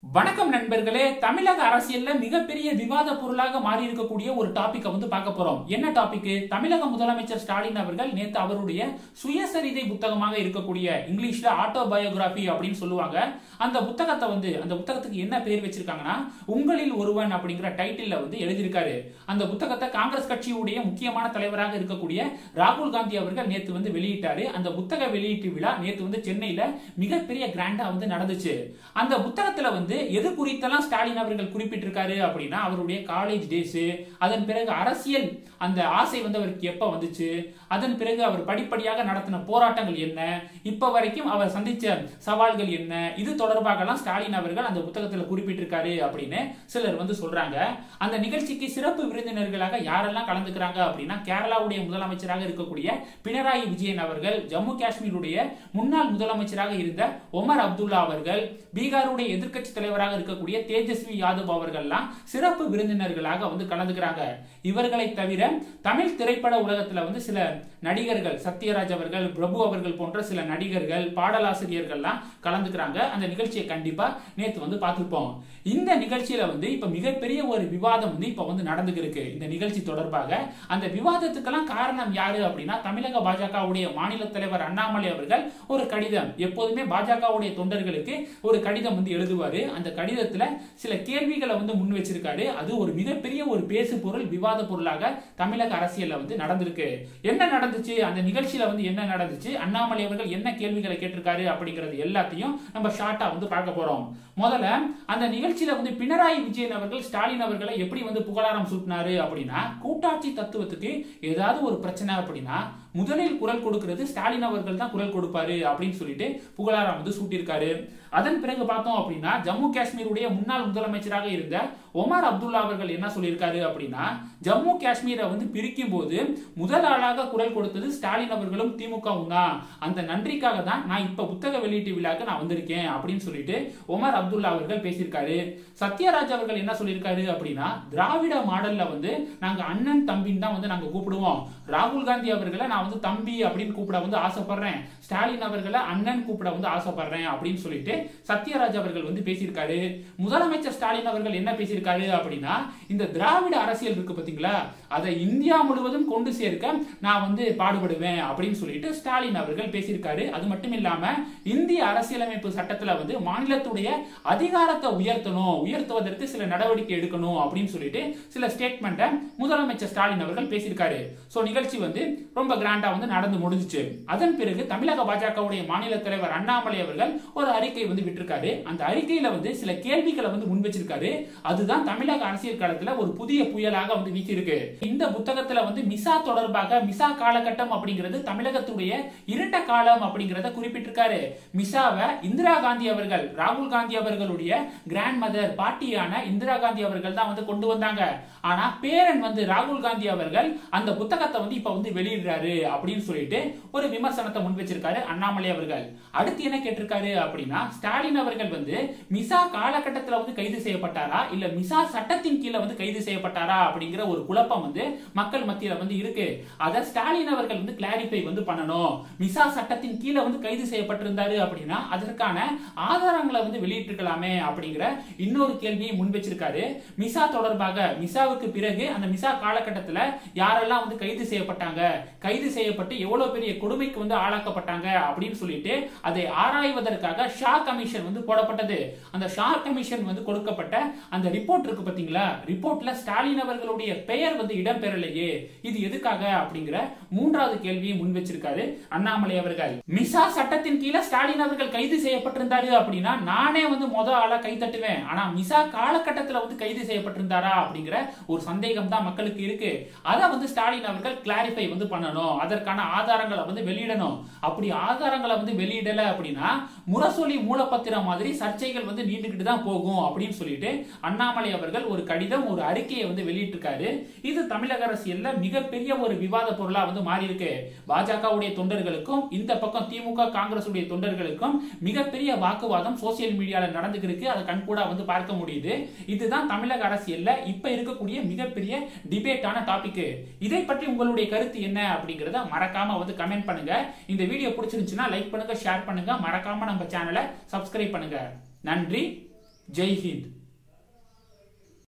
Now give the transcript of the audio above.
வணக்கம் நண்பர்களே தமிழக அரசியல்ல மிகப்பெரிய விவாத பொருளாக மாறி இருக்கக்கூடிய ஒரு டாபிக்கை வந்து பார்க்க போறோம் என்ன டாபிக் தமிழக முதலமைச்சர் ஸ்டாலின் அவர்கள் நேத்து அவருடைய சுயசரிதை புத்தகமாக இருக்கக்கூடிய இங்கிலீஷ்ல ஆட்டோபயோகிராபி அப்படின்னு சொல்லுவாங்க அந்த புத்தகத்தை வந்து அந்த புத்தகத்துக்கு என்ன பேர் வச்சிருக்காங்கன்னா உங்களில் ஒருவன் அப்படிங்கிற டைட்டில்ல வந்து எழுதியிருக்காரு அந்த புத்தகத்தை காங்கிரஸ் கட்சியுடைய முக்கியமான தலைவராக இருக்கக்கூடிய ராகுல் காந்தி அவர்கள் நேத்து வந்து வெளியிட்டாரு அந்த புத்தக வெளியீட்டு விழா நேத்து வந்து சென்னையில மிகப்பெரிய கிராண்டா வந்து நடந்துச்சு அந்த புத்தகத்துல வந்து எது குறித்தெல்லாம் ஸ்டாலின் அவர்கள் குறிப்பிட்டிருக்காரு அப்படின்னா அவருடைய காலேஜ் டேஸ் அதன் பிறகு அரசியல் அந்த ஆசை வந்து அவருக்கு எப்ப வந்துச்சு அதன் பிறகு அவர் படிப்படியாக நடத்தின போராட்டங்கள் என்ன இப்ப வரைக்கும் அவர் சந்திச்ச சவால்கள் என்ன இது தொடர்பாகலாம் ஸ்டாலின் அவர்கள் அந்த புத்தகத்துல குறிப்பிட்டிருக்காரு அப்படின்னு சிலர் வந்து சொல்றாங்க அந்த நிகழ்ச்சிக்கு சிறப்பு விருந்தினர்களாக யாரெல்லாம் கலந்துக்கிறாங்க அப்படின்னா கேரளாவுடைய முதலமைச்சராக இருக்கக்கூடிய பினராயி விஜயன் அவர்கள் ஜம்மு காஷ்மீருடைய முன்னாள் முதலமைச்சராக இருந்த ஒமர் அப்துல்லா அவர்கள் பீகாருடைய எதிர்க்கட்சி தலைவராக இருக்கக்கூடிய தேஜஸ்வி யாதவ் அவர்கள்லாம் சிறப்பு விருந்தினர்களாக வந்து கலந்துக்கிறாங்க இவர்களை தவிர தமிழ் திரைப்பட உலகத்துல வந்து சில நடிகர்கள் சத்யராஜ் அவர்கள் பிரபு அவர்கள் போன்ற சில நடிகர்கள் பாடலாசிரியர்கள்லாம் கலந்துக்கிறாங்க அந்த நிகழ்ச்சியை கண்டிப்பா நேத்து வந்து பார்த்திருப்போம் இந்த நிகழ்ச்சியில வந்து இப்ப மிகப்பெரிய ஒரு விவாதம் வந்து இப்ப வந்து நடந்துருக்கு இந்த நிகழ்ச்சி தொடர்பாக அந்த விவாதத்துக்கெல்லாம் காரணம் யாரு அப்படின்னா தமிழக பாஜகவுடைய மாநில தலைவர் அண்ணாமலை அவர்கள் ஒரு கடிதம் எப்போதுமே பாஜகவுடைய தொண்டர்களுக்கு ஒரு கடிதம் வந்து எழுதுவாரு அந்த கடிதத்துல சில கேள்விகளை வந்து முன் வச்சிருக்காரு அது ஒரு மிகப்பெரிய ஒரு பேசு பொருள் விவாத பொருளாக தமிழக அரசியல்ல வந்து நடந்திருக்கு என்ன நடந்துச்சு அந்த நிகழ்ச்சியில வந்து என்ன நடந்துச்சு அண்ணாமலை அவர்கள் என்ன கேள்விகளை கேட்டிருக்காரு அப்படிங்கிறது எல்லாத்தையும் நம்ம ஷார்ட்டா வந்து பார்க்க போறோம் முதல்ல அந்த நிகழ்ச்சியில வந்து பினராயி விஜயன் அவர்கள் ஸ்டாலின் அவர்களை எப்படி வந்து புகழாரம் சூட்டினாரு அப்படின்னா கூட்டாட்சி தத்துவத்துக்கு ஏதாவது ஒரு பிரச்சனை அப்படின்னா முதலில் குரல் கொடுக்கிறது ஸ்டாலின் அவர்கள் தான் குரல் கொடுப்பாரு அப்படின்னு சொல்லிட்டு புகழாரம் வந்து சூட்டியிருக்காரு அதன் பிறகு பார்த்தோம் அப்படின்னா ஜம்மு காஷ்மீருடைய முன்னாள் முதலமைச்சராக இருந்த ஒமர் அப்துல்லா அவர்கள் என்ன சொல்லியிருக்காரு அப்படின்னா ஜம்மு காஷ்மீரை வந்து பிரிக்கும் போது முதல் ஆளாக குரல் கொடுத்தது ஸ்டாலின் அவர்களும் திமுகவும் தான் அந்த நன்றிக்காக தான் நான் இப்ப புத்தக வெளியீட்டு விழாக்கு நான் வந்திருக்கேன் அப்படின்னு சொல்லிட்டு ஒமர் அப்துல்லா அவர்கள் பேசியிருக்காரு சத்யராஜ் அவர்கள் என்ன சொல்லியிருக்காரு அப்படின்னா திராவிட மாடல்ல வந்து நாங்க அண்ணன் தம்பின்னு தான் வந்து நாங்க கூப்பிடுவோம் ராகுல் காந்தி அவர்களை நான் வந்து தம்பி அப்படின்னு கூப்பிட வந்து ஆசைப்படுறேன் ஸ்டாலின் அவர்களை அண்ணன் கூப்பிட வந்து ஆசைப்படுறேன் அப்படின்னு சொல்லிட்டு சத்யராஜ் அவர்கள் வந்து பேசியிருக்காரு முதலமைச்சர் ஸ்டாலின் அவர்கள் என்ன பேசியிருக்காரு அப்படின்னா இந்த திராவிட அரசியல் இருக்கு பாத்தீங்களா அதை இந்தியா முழுவதும் கொண்டு சேர்க்க நான் வந்து பாடுபடுவேன் அப்படின்னு சொல்லிட்டு ஸ்டாலின் அவர்கள் பேசியிருக்காரு அது மட்டும் இல்லாம இந்திய அரசியலமைப்பு சட்டத்துல வந்து மாநிலத்துடைய அதிகாரத்தை உயர்த்தணும் உயர்த்துவதற்கு சில நடவடிக்கை எடுக்கணும் அப்படின்னு சொல்லிட்டு சில ஸ்டேட்மெண்ட்டை முதலமைச்சர் ஸ்டாலின் அவர்கள் பேசியிருக்காரு சோ நிகழ்ச்சி வந்து ரொம்ப கிராண்டா வந்து நடந்து முடிஞ்சிச்சு அதன் பிறகு தமிழக பாஜகவுடைய மாநில தலைவர் அண்ணாமலை அவர்கள் ஒரு அறிக்கை வந்து விட்டிருக்காரு அந்த அறிக்கையில வந்து சில கேள்விகளை வந்து முன் வச்சிருக்காரு அதுதான் தமிழக அரசியல் களத்துல ஒரு புதிய புயலாக வந்து வீசியிருக்கு இந்த புத்தகத்துல வந்து மிசா தொடர்பாக மிசா காலகட்டம் அப்படிங்கிறது தமிழகத்துடைய இருண்ட காலம் அப்படிங்கறத குறிப்பிட்டிருக்காரு மிசாவை இந்திரா காந்தி அவர்கள் ராகுல் காந்தி அவர்களுடைய கிராண்ட் மதர் பாட்டியான இந்திரா காந்தி அவர்கள் தான் வந்து கொண்டு வந்தாங்க ஆனா பேரன் வந்து ராகுல் காந்தி அவர்கள் அந்த புத்தகத்தை வந்து இப்ப வந்து வெளியிடுறாரு அப்படின்னு சொல்லிட்டு ஒரு விமர்சனத்தை முன் வச்சிருக்காரு அண்ணாமலை அவர்கள் அடுத்து என்ன கேட்டிருக்காரு அப்படின்னா ஸ்டாலின் அவர்கள் வந்து மிசா காலகட்டத்தில் வந்து கைது செய்யப்பட்டாரா இல்ல மிசா சட்டத்தின் கீழே வந்து கைது செய்யப்பட்டாரா அப்படிங்கிற ஒரு குழப்பம் வந்து மக்கள் மத்தியில வந்து இருக்கு அத ஸ்டாலின் அவர்கள் வந்து கிளாரிஃபை வந்து பண்ணணும் மிசா சட்டத்தின் கீழே வந்து கைது செய்யப்பட்டிருந்தாரு அப்படின்னா அதற்கான ஆதாரங்களை வந்து வெளியிட்டிருக்கலாமே அப்படிங்கிற இன்னொரு கேள்வியை முன் வச்சிருக்காரு மிசா தொடர்பாக மிசாவுக்கு பிறகு அந்த மிசா காலகட்டத்தில் யாரெல்லாம் வந்து கைது செய்யப்பட்டாங்க கைது செய்யப்பட்டு எவ்வளவு பெரிய கொடுமைக்கு வந்து ஆளாக்கப்பட்டாங்க அப்படின்னு சொல்லிட்டு அதை ஆராய்வதற்காக ஷா கமிஷன் வந்து போடப்பட்டது அந்த ஷா கமிஷன் வந்து கொடுக்கப்பட்ட அந்த ரிப்போர்ட் இருக்கு பாத்தீங்களா ரிப்போர்ட்ல ஸ்டாலின் அவர்களுடைய பெயர் வந்து இடம்பெறலையே இது எதுக்காக அப்படிங்கிற மூன்றாவது கேள்வியை முன் வச்சிருக்காரு அண்ணாமலை அவர்கள் மிசா சட்டத்தின் கீழே ஸ்டாலின் அவர்கள் கைது செய்யப்பட்டிருந்தாரு அப்படின்னா நானே வந்து முத ஆளா கை தட்டுவேன் ஆனா மிசா காலகட்டத்தில் வந்து கைது செய்யப்பட்டிருந்தாரா அப்படிங்கிற ஒரு சந்தேகம் தான் மக்களுக்கு இருக்கு அதை வந்து ஸ்டாலின் அவர்கள் கிளாரிஃபை வந்து பண்ணணும் அதற்கான ஆதாரங்களை வந்து வெளியிடணும் அப்படி ஆதாரங்களை வந்து வெளியிடல அப்படின்னா முரசொலி மூலப்பத்திரம் மாதிரி சர்ச்சைகள் வந்து நீண்டுகிட்டு தான் போகும் அப்படின்னு சொல்லிட்டு அண்ணாமலை அவர்கள் ஒரு கடிதம் ஒரு அறிக்கையை வந்து வெளியிட்டிருக்காரு இது தமிழக அரசியல்ல மிகப்பெரிய ஒரு விவாத பொருளா வந்து மாறி இருக்கு பாஜகவுடைய தொண்டர்களுக்கும் இந்த பக்கம் திமுக காங்கிரஸ் உடைய தொண்டர்களுக்கும் மிகப்பெரிய வாக்குவாதம் சோசியல் மீடியால நடந்துக்கு இருக்கு அதை கண்கூடா வந்து பார்க்க முடியுது இதுதான் தமிழக அரசியல்ல இப்ப இருக்கக்கூடிய மிகப்பெரிய டிபேட்டான டாபிக் இதை பற்றி உங்களுடைய கருத்து என்ன அப்படிங்கறத மறக்காம வந்து கமெண்ட் பண்ணுங்க இந்த வீடியோ பிடிச்சிருந்துச்சுன்னா லைக் பண்ணுங்க ஷேர் பண்ணுங்க மறக்காம நம்ம சேனலை சப்ஸ்கிரைப் பண்ணுங்க நன்றி ஜெய் ஹிந்த்